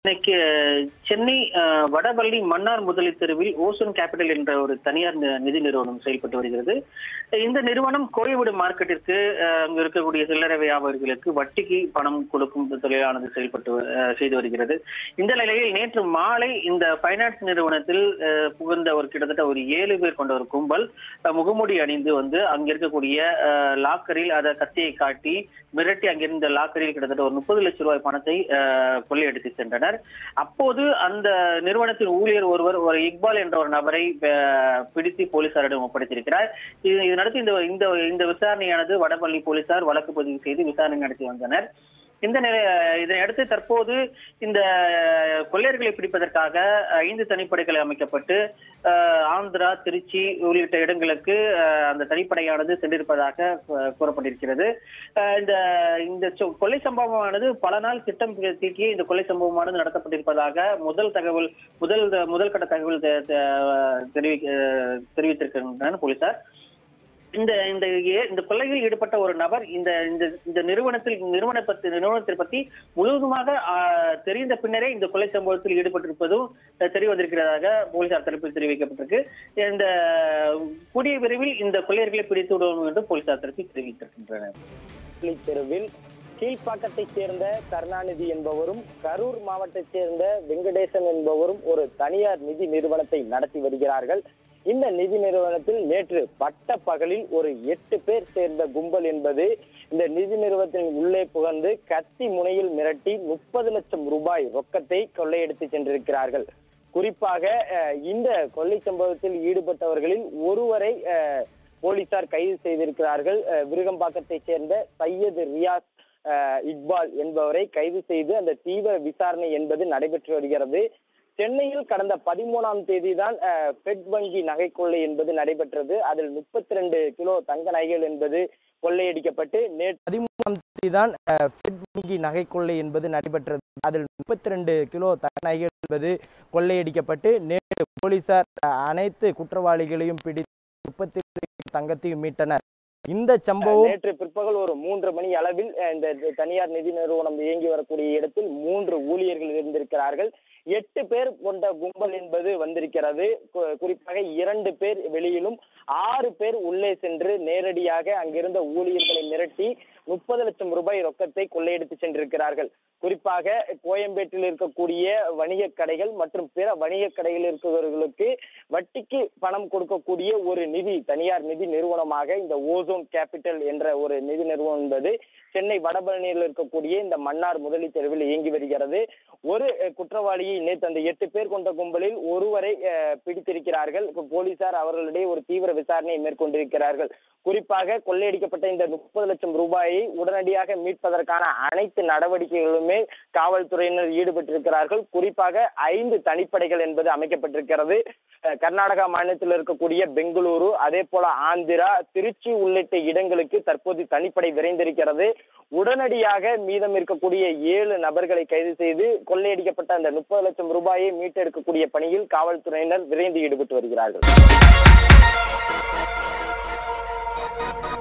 இன்னைக்கு அஹ், சென்னை அஹ், வடபள்ளி மன்னார் முதலி தெருவில் ஓசோன் கேபிட்டல் என்ற ஒரு தனியார் நி- நிதி நிறுவனம் செயல்பட்டு வருகிறது இந்த நிறுவனம் கோழிவிடு மார்க்கெட்டிற்கு அஹ், அங்கு இருக்கக்கூடிய சில்லறை வியாபாரிகளுக்கு வட்டிக்கு பணம் கொடுக்கும் தொழிலானது செயல்பட்டு வ- அஹ், செய்து வருகிறது இந்த நிலையில் நேற்று மாலை இந்த பைனான்ஸ் நிறுவனத்தில் அஹ், புகுந்த ஒரு கிட்டத்தட்ட ஒரு ஏழு பேர் கொண்ட ஒரு கும்பல் அஹ், முகமூடி அணிந்து வந்து அங்க இருக்கக்கூடிய அஹ், லாக்கரில் அதை கத்தியை காட்டி மிரட்டி அங்கிருந்த லாக்கரில் கிட்டத்தட்ட ஒரு முப்பது லட்சம் ரூபாய் பணத்தை அஹ், கொள்ளையடித்து சென்றனர் அப்போது அந்த நிறுவனத்தின் ஊழியர் ஒருவர் ஒரு இக்பால் என்ற ஒரு நபரை அஹ், பிடித்து போலீசாரிடம் ஒப்படைத்திருக்கிறார் இது இதனடுத்து இந்த இந்த இந்த விசாரணையானது வடபள்ளி போலீசார் வழக்கு பதிவு செய்து விசாரணை நடத்தி வந்தனர் இந்த நிலை இதனை அடுத்து தற்போது இந்த கொள்ளையர்களை பிடிப்பதற்காக ஐந்து தனிப்படைகள் அமைக்கப்பட்டு அஹ், ஆந்திரா திருச்சி உள்ளிட்ட இடங்களுக்கு அஹ், அந்த தனிப்படையானது சென்றிருப்பதாக அஹ், கூறப்பட்டிருக்கிறது அஹ், இந்த இந்த சொ- கொள்ளை சம்பவமானது பல நாள் திட்டம் தீட்டிய இந்த கொள்ளை சம்பவமானது நடத்தப்பட்டிருப்பதாக முதல் தகவல் முதல் முதல் கட்ட தகவல் தெ- தெ- தெரிவிக்க தெரிவித்திருக்கின்றனர் போலீசார் இந்த இந்த ஏ- இந்த கொள்ளையில் ஈடுபட்ட ஒரு நபர் இந்த இந்த இந்த நிறுவனத்தில் நிறுவன பத்தி நிறுவனத்தை பத்தி முழுவதுமாக ஆ, தெரிந்த பின்னரே இந்த கொலை சம்பவத்தில் ஈடுபட்டிருப்பதும் அஹ், தெரிய வந்திருக்கிறதாக போலீசார் தரப்பில் தெரிவிக்கப்பட்டிருக்கு இந்த கூடிய விரைவில் இந்த கொள்ளையர்களை பிடித்து விடுவோம் என்று போலீசார் தரப்பில் தெரிவித்திருக்கின்றனர் பள்ளி தெருவில் கீழ்ப்பாக்கத்தைச் சேர்ந்த கருணாநிதி என்பவரும் கரூர் மாவட்டத்தைச் சேர்ந்த வெங்கடேசன் என்பவரும் ஒரு தனியார் நிதி நிறுவனத்தை நடத்தி வருகிறார்கள் இந்த நிதி நிறுவனத்தில் நேற்று பட்ட பகலில் ஒரு எட்டு பேர் சேர்ந்த கும்பல் என்பது இந்த நிதி நிறுவனத்தின் உள்ளே புகழ்ந்து கத்தி முனையில் மிரட்டி முப்பது லட்சம் ரூபாய் ரொக்கத்தை கொள்ளையடித்து சென்றிருக்கிறார்கள் குறிப்பாக அஹ், இந்த கொள்ளை சம்பவத்தில் ஈடுபட்டவர்களில் ஒருவரை அஹ், போலீசார் கைது செய்திருக்கிறார்கள் அஹ், விருகம்பாக்கத்தைச் சேர்ந்த சையது ரியாஸ் அஹ், இக்பால் என்பவரை கைது செய்து அந்த தீவிர விசாரணை என்பது நடைபெற்று வருகிறது சென்னையில் கடந்த பதிமூணாம் தேதி தான் பெட் வங்கி நகை கொள்ளை என்பது நடைபெற்றது அதில் முப்பத்தி ரெண்டு கிலோ தங்க நகைகள் என்பது கொள்ளையடிக்கப்பட்டு நேற்று பதிமூணாம் தேதி தான் பெட் வங்கி நகை கொள்ளை என்பது நடைபெற்றது அதில் முப்பத்தி ரெண்டு கிலோ தங்க நகைகள் என்பது கொள்ளையடிக்கப்பட்டு நேற்று போலீசார் அஹ், அனைத்து குற்றவாளிகளையும் பிடித்து முப்பத்தி தங்கத்தையும் மீட்டனர் இந்த சம்பவம் நேற்று பிற்பகல் ஒரு மூன்று மணி அளவில் அஹ், இந்த தனியார் நிதி நிறுவனம் இயங்கி வரக்கூடிய இடத்தில் மூன்று ஊழியர்கள் இருந்திருக்கிறார்கள் எட்டு பேர் கொண்ட கும்பல் என்பது வந்திருக்கிறது கு- குறிப்பாக இரண்டு பேர் வெளியிலும் ஆறு பேர் உள்ளே சென்று நேரடியாக அங்கிருந்த ஊழியர்களை மிரட்டி முப்பது லட்சம் ரூபாய் ரொக்கத்தை கொள்ளையடித்து சென்றிருக்கிறார்கள் குறிப்பாக கோயம்பேட்டில் இருக்கக்கூடிய வணிக கடைகள் மற்றும் பிற வணிக கடைகளில் இருக்கிறவர்களுக்கு வட்டிக்கு பணம் கொடுக்கக்கூடிய ஒரு நிதி தனியார் நிதி நிறுவனமாக இந்த ஓசோன் கேபிட்டல் என்ற ஒரு நிதி நிறுவனம் என்பது சென்னை வடபழனியில் இருக்கக்கூடிய இந்த மன்னார் முதலி தெருவில் இயங்கி வருகிறது ஒரு அஹ், குற்றவாளியை நேற்று அந்த எட்டு பேர் கொண்ட கும்பலில் ஒருவரை அஹ், பிடித்திருக்கிறார்கள் இப்ப போலீசார் அவர்களிடையே ஒரு தீவிர விசாரணையை மேற்கொண்டிருக்கிறார்கள் குறிப்பாக கொள்ளையடிக்கப்பட்ட இந்த முப்பது லட்சம் ரூபாயை உடனடியாக மீட்பதற்கான அனைத்து நடவடிக்கைகளுமே காவல்துறையினர் ஈடுபட்டிருக்கிறார்கள் குறிப்பாக ஐந்து தனிப்படைகள் என்பது அமைக்கப்பட்டிருக்கிறது அஹ், கர்நாடகா மாநிலத்தில் இருக்கக்கூடிய பெங்களூரு அதே போல ஆந்திரா திருச்சி உள்ளிட்ட இடங்களுக்கு தற்போது தனிப்படை விரைந்திருக்கிறது உடனடியாக மீதம் இருக்கக்கூடிய ஏழு நபர்களை கைது செய்து கொள்ளையடிக்கப்பட்ட அந்த முப்பது லட்சம் ரூபாயை மீட்டெடுக்கக்கூடிய பணியில் காவல்துறையினர் விரைந்து ஈடுபட்டு வருகிறார்கள்